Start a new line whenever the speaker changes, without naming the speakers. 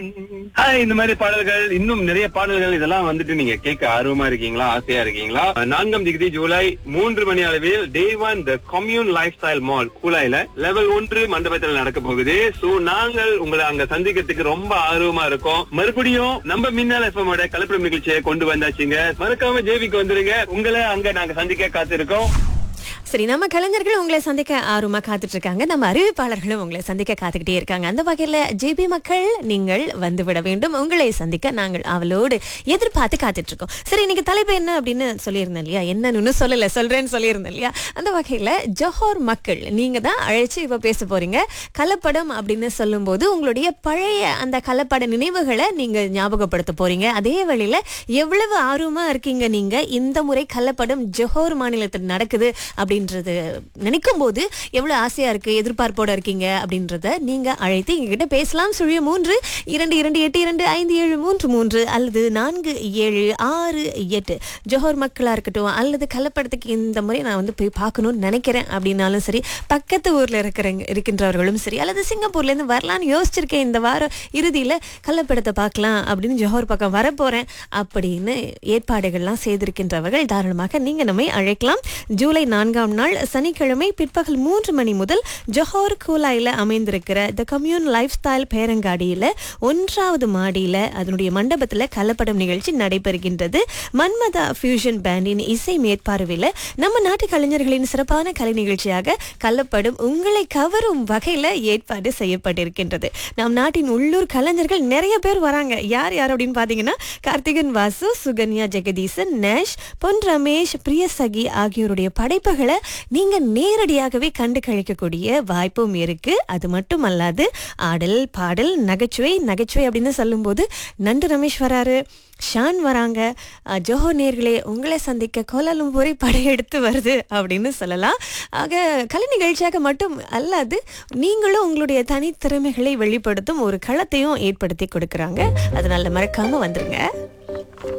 hi இந்த மாதிரி பாடல்கள் இன்னும் நிறைய பாடல்கள் இதெல்லாம் வந்துட்டு நீங்க கேட்க ஆர்வமா இருக்கீங்களா ஆசையா இருக்கீங்களா நான்காம் தேதி ஜூலை மூன்று மணி அளவில் day one the commune lifestyle mall கூலாயில லெவல் ஒன்று மண்டபத்தில் நடக்க போகுது சோ நாங்கள் உங்களை அங்க சந்திக்கிறதுக்கு ரொம்ப ஆர்வமா இருக்கோம் மறுபடியும் நம்ம மின்னல் எஃப்எமோட கலப்படம் நிகழ்ச்சியை கொண்டு வந்தாச்சுங்க மறக்காம ஜேவிக்கு வந்துருங்க உங்களை அங்க நாங்க சந்திக்க காத்திருக்கோம்
சரி நம்ம கலைஞர்கள் உங்களை சந்திக்க ஆர்வமா காத்துட்டு இருக்காங்க நம்ம அறிவிப்பாளர்களும் உங்களை சந்திக்க காத்துக்கிட்டே இருக்காங்க அந்த வகையில ஜேபி மக்கள் நீங்கள் வந்துவிட வேண்டும் உங்களை சந்திக்க நாங்கள் அவளோடு எதிர்பார்த்து காத்துட்டு இருக்கோம் சரி இன்னைக்கு தலைப்பு என்ன அப்படின்னு சொல்லியிருந்தேன் இல்லையா என்னன்னு சொல்லல சொல்றேன்னு சொல்லியிருந்தேன் இல்லையா அந்த வகையில ஜோஹர் மக்கள் நீங்க தான் அழைச்சு இப்ப பேச போறீங்க கலப்படம் அப்படின்னு சொல்லும்போது உங்களுடைய பழைய அந்த கலப்பட நினைவுகளை நீங்க ஞாபகப்படுத்த போறீங்க அதே வழியில எவ்வளவு ஆர்வமா இருக்கீங்க நீங்க இந்த முறை கலப்படம் ஜோஹர் மாநிலத்தில் நடக்குது அப்படின்றது நினைக்கும் போது எவ்வளவு ஆசையா இருக்கு எதிர்பார்ப்போட இருக்கீங்க அப்படின்றத நீங்க அழைத்து எங்ககிட்ட பேசலாம் சுழிய மூன்று இரண்டு இரண்டு எட்டு இரண்டு ஐந்து ஏழு மூன்று மூன்று அல்லது நான்கு ஏழு ஆறு எட்டு ஜோஹர் மக்களா இருக்கட்டும் அல்லது கலப்படத்துக்கு இந்த முறை நான் வந்து போய் பார்க்கணும்னு நினைக்கிறேன் அப்படின்னாலும் சரி பக்கத்து ஊர்ல இருக்கிறவங்க இருக்கின்றவர்களும் சரி அல்லது சிங்கப்பூர்ல இருந்து வரலாம்னு யோசிச்சிருக்கேன் இந்த வாரம் இறுதியில கலப்படத்தை பார்க்கலாம் அப்படின்னு ஜோஹர் பக்கம் வரப்போறேன் அப்படின்னு ஏற்பாடுகள்லாம் செய்திருக்கின்றவர்கள் தாராளமாக நீங்க நம்மை அழைக்கலாம் ஜூலை நான்காம் நாள் சனிக்கிழமை பிற்பகல் மூன்று மணி முதல் ஜொஹோர் கூலாயில அமைந்திருக்கிற த கம்யூன் லைஃப் ஸ்டைல் பேரங்காடியில ஒன்றாவது மாடியில அதனுடைய மண்டபத்துல கலப்படம் நிகழ்ச்சி நடைபெறுகின்றது மன்மதா ஃபியூஷன் பேண்டின் இசை மேற்பார்வையில நம்ம நாட்டு கலைஞர்களின் சிறப்பான கலை நிகழ்ச்சியாக கலப்படும் உங்களை கவரும் வகையில ஏற்பாடு செய்யப்பட்டிருக்கின்றது நம் நாட்டின் உள்ளூர் கலைஞர்கள் நிறைய பேர் வராங்க யார் யார் அப்படின்னு பாத்தீங்கன்னா கார்த்திகன் வாசு சுகன்யா ஜெகதீசன் நேஷ் பொன் ரமேஷ் பிரியசகி ஆகியோருடைய படைப்புகளை நீங்க நேரடியாகவே கண்டு கழிக்கக்கூடிய வாய்ப்பும் இருக்கு அது மட்டும் அல்லாது ஆடல் பாடல் நகைச்சுவை நகைச்சுவை அப்படின்னு சொல்லும்போது நண்டு ரமேஷ் வராரு ஷான் வராங்க அஹ், ஜோஹோ நேர்களே உங்களை சந்திக்க கோலாலம்பூரை படையெடுத்து வருது அப்படின்னு சொல்லலாம் ஆக கலை நிகழ்ச்சியாக மட்டும் அல்லாது நீங்களும் உங்களுடைய தனித்திறமைகளை வெளிப்படுத்தும் ஒரு களத்தையும் ஏற்படுத்தி கொடுக்குறாங்க அதனால மறக்காம வந்துருங்க